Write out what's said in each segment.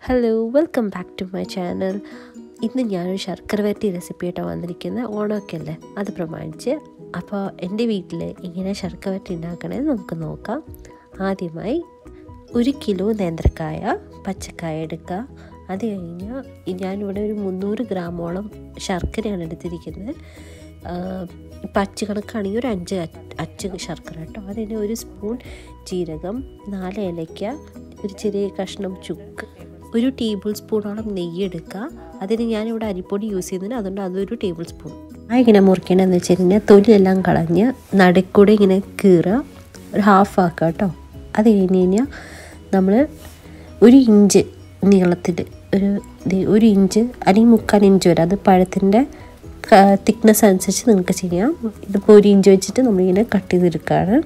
hello welcome back to my channel ഇന്ന് ഞാനൊരു ശർക്കര വരട്ടി റെസിപ്പി ആയിട്ടാണ് വന്നിരിക്കുന്നത് ഓണമൊക്കെ അല്ലേ അത് പ്രമാണിച്ച് അപ്പോൾ എൻ്റെ വീട്ടിൽ എങ്ങനെ ശർക്കര വരട്ടി ഉണ്ടാക്കണമെന്ന് നമുക്ക് നോക്കാം ആദ്യമായി ഒരു കിലോ നേന്ത്രക്കായ പച്ചക്കായ എടുക്കുക അത് കഴിഞ്ഞാൽ ഞാനിവിടെ ഒരു മുന്നൂറ് ഗ്രാമോളം ശർക്കരയാണ് എടുത്തിരിക്കുന്നത് ഇപ്പം അച്ച് കണക്കാണെങ്കിൽ ഒരു അഞ്ച് അച്ച് ശർക്കര കേട്ടോ അതിന് ഒരു സ്പൂൺ ജീരകം നാല് ഏലയ്ക്ക ഒരു ചെറിയ കഷ്ണം ചുക്ക് ഒരു ടേബിൾ സ്പൂണോളം നെയ്യ് എടുക്കുക അതിന് ഞാനിവിടെ അരിപ്പൊടി യൂസ് ചെയ്യുന്നതിന് അതുകൊണ്ട് അതൊരു ടേബിൾ സ്പൂൺ ആ ഇങ്ങനെ മുറിക്കേണ്ടതെന്ന് വെച്ച് കഴിഞ്ഞാൽ തൊലിയെല്ലാം കളഞ്ഞ് നടുക്കൂടെ ഇങ്ങനെ കീറുക ഒരു ഹാഫ് ആക്കുക കേട്ടോ അത് കഴിഞ്ഞ് കഴിഞ്ഞാൽ നമ്മൾ ഒരു ഇഞ്ച് നീളത്തിൽ ഒരു ഒരു ഇഞ്ച് അല്ലെങ്കിൽ മുക്കാൽ ഇഞ്ച് വരെ അത് പഴത്തിൻ്റെ തിക്നെസ് അനുസരിച്ച് നിങ്ങൾക്ക് ചെയ്യാം ഇതിപ്പോൾ ഒരു ഇഞ്ച് വെച്ചിട്ട് നമ്മളിങ്ങനെ കട്ട് ചെയ്തെടുക്കുകയാണ്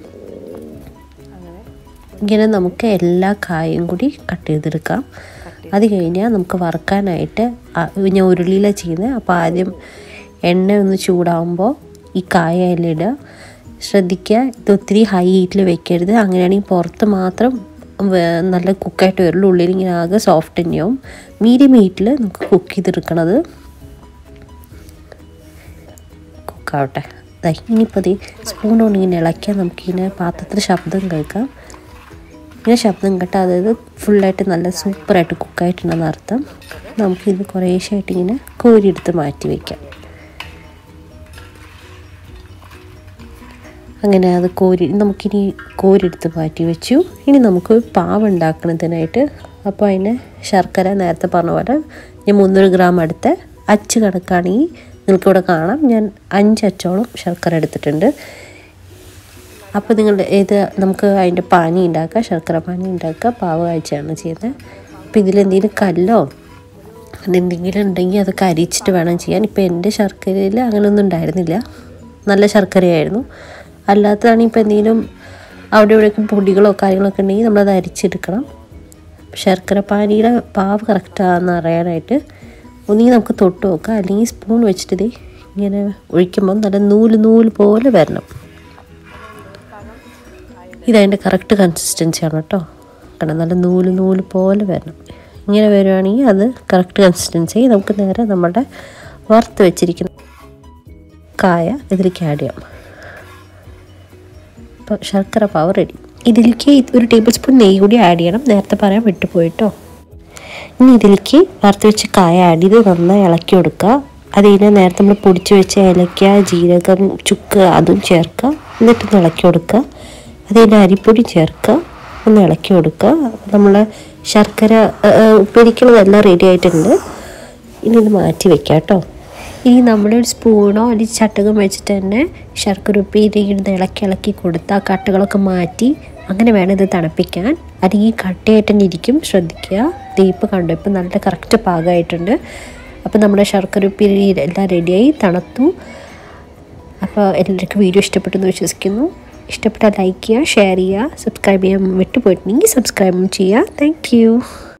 ഇങ്ങനെ നമുക്ക് എല്ലാ കായും കൂടി കട്ട് ചെയ്തെടുക്കാം അത് കഴിഞ്ഞാൽ നമുക്ക് വറുക്കാനായിട്ട് ഞാൻ ഉരുളിയിലാണ് ചെയ്യുന്നത് അപ്പോൾ ആദ്യം എണ്ണ ഒന്ന് ചൂടാകുമ്പോൾ ഈ കായ അതിലിടുക ശ്രദ്ധിക്കുക ഇത് ഒത്തിരി ഹൈ ഹീറ്റിൽ വെക്കരുത് അങ്ങനെയാണെങ്കിൽ പുറത്ത് മാത്രം നല്ല കുക്കായിട്ട് വരുള്ളൂ ഉള്ളിൽ ഇങ്ങനെ ആകെ സോഫ്റ്റ് തന്നെയാവും മീഡിയം ഹീറ്റിൽ നമുക്ക് കുക്ക് ചെയ്തെടുക്കണത് കുക്കാവട്ടെ ഇനിയിപ്പോൾ ഈ സ്പൂൺ കൊണ്ട് ഇങ്ങനെ ഇളക്കിയാൽ നമുക്കിങ്ങനെ പാത്രത്തിൽ ശബ്ദം കേൾക്കാം ഇങ്ങനെ ശബ്ദം കേട്ടാൽ അതായത് ഫുള്ളായിട്ട് നല്ല സൂപ്പറായിട്ട് കുക്കായിട്ടുണ്ടെന്ന് അർത്ഥം നമുക്കിത് കുറേശ്ശായിട്ട് ഇങ്ങനെ കോരിയെടുത്ത് മാറ്റി വയ്ക്കാം അങ്ങനെ അത് കോരി നമുക്കിനി കോരിയെടുത്ത് മാറ്റി വെച്ചു ഇനി നമുക്ക് പാവ് ഉണ്ടാക്കുന്നതിനായിട്ട് അപ്പോൾ അതിന് ശർക്കര നേരത്തെ പറഞ്ഞ പോലെ ഞാൻ മുന്നൂറ് ഗ്രാം എടുത്ത് അച്ച് കണക്കാണെങ്കിൽ നിങ്ങൾക്കിവിടെ കാണാം ഞാൻ അഞ്ച് അച്ചോളം ശർക്കര എടുത്തിട്ടുണ്ട് അപ്പോൾ നിങ്ങൾ ഇത് നമുക്ക് അതിൻ്റെ പാനി ഉണ്ടാക്കുക ശർക്കര പാനി ഉണ്ടാക്കുക പാവ് കാഴ്ചയാണ് ചെയ്യുന്നത് അപ്പോൾ ഇതിലെന്തെങ്കിലും കല്ലോ എന്തെങ്കിലും ഉണ്ടെങ്കിൽ അതൊക്കെ അരിച്ചിട്ട് വേണം ചെയ്യാൻ ഇപ്പോൾ എൻ്റെ ശർക്കരയിൽ അങ്ങനെയൊന്നും ഉണ്ടായിരുന്നില്ല നല്ല ശർക്കരയായിരുന്നു അല്ലാത്തതാണ് ഇപ്പോൾ എന്തെങ്കിലും അവിടെ ഇവിടെയൊക്കെ പൊടികളോ കാര്യങ്ങളൊക്കെ ഉണ്ടെങ്കിൽ നമ്മളത് അരിച്ചെടുക്കണം ശർക്കര പാനിയുടെ പാവ് കറക്റ്റാണെന്ന് അറിയാനായിട്ട് ഒന്നുകിൽ നമുക്ക് തൊട്ട് നോക്കാം അല്ലെങ്കിൽ സ്പൂൺ വെച്ചിട്ട് ഇത് ഇങ്ങനെ ഒഴിക്കുമ്പോൾ നല്ല നൂല് നൂല് പോലെ വരണം ഇതതിൻ്റെ കറക്റ്റ് കൺസിസ്റ്റൻസിയാണ് കേട്ടോ കാരണം നല്ല നൂല് നൂല് പോലെ വരണം ഇങ്ങനെ വരുവാണെങ്കിൽ അത് കറക്റ്റ് കൺസിസ്റ്റൻസി നമുക്ക് നേരെ നമ്മുടെ വറുത്ത് വെച്ചിരിക്കുന്ന കായ ഇതിലേക്ക് ആഡ് ചെയ്യാം അപ്പോൾ ശർക്കര പാവ് റെഡി ഇതിലേക്ക് ഒരു ടേബിൾ സ്പൂൺ നെയ്യ് കൂടി ആഡ് ചെയ്യണം നേരത്തെ പറയാൻ വിട്ടുപോയിട്ടോ ഇനി ഇതിലേക്ക് വറുത്ത് വെച്ച് കായ ആഡ് ചെയ്ത് നന്നായി ഇളക്കി കൊടുക്കുക അത് കഴിഞ്ഞാൽ നേരത്തെ നമ്മൾ പൊടിച്ച് വെച്ച ഏലക്ക ജീരകം ചുക്ക് അതും ചേർക്കുക എന്നിട്ടൊന്ന് ഇളക്കി കൊടുക്കുക അത് കഴിഞ്ഞാൽ അരിപ്പൊടി ചേർക്കുക ഒന്ന് ഇളക്കി കൊടുക്കുക നമ്മൾ ശർക്കര ഉപ്പേരിക്കുള്ളതെല്ലാം റെഡി ആയിട്ടുണ്ട് ഇനി ഇത് മാറ്റി വെക്കാം കേട്ടോ ഇനി നമ്മളൊരു സ്പൂണോ അല്ലെങ്കിൽ ചട്ടകം വെച്ചിട്ട് തന്നെ ശർക്കര ഉപ്പേരി ഇടുന്ന ഇളക്കി ഇളക്കി കൊടുത്ത് ആ കട്ടകളൊക്കെ മാറ്റി അങ്ങനെ വേണം ഇത് തണുപ്പിക്കാൻ അല്ലെങ്കിൽ കട്ടയായിട്ട് തന്നെ ഇരിക്കും ശ്രദ്ധിക്കുക ദീപ്പ് കണ്ടു ഇപ്പം നല്ല കറക്റ്റ് പാകമായിട്ടുണ്ട് അപ്പോൾ നമ്മുടെ ശർക്കര ഉപ്പേരി എല്ലാം റെഡിയായി തണുത്തു അപ്പോൾ എല്ലാവർക്കും വീഡിയോ ഇഷ്ടപ്പെട്ടെന്ന് വിശ്വസിക്കുന്നു ഇഷ്ടപ്പെട്ടാൽ ലൈക്ക് ചെയ്യുക ഷെയർ ചെയ്യുക സബ്സ്ക്രൈബ് ചെയ്യാൻ വിട്ടുപോയിട്ടുണ്ടെങ്കിൽ സബ്സ്ക്രൈബും ചെയ്യുക താങ്ക്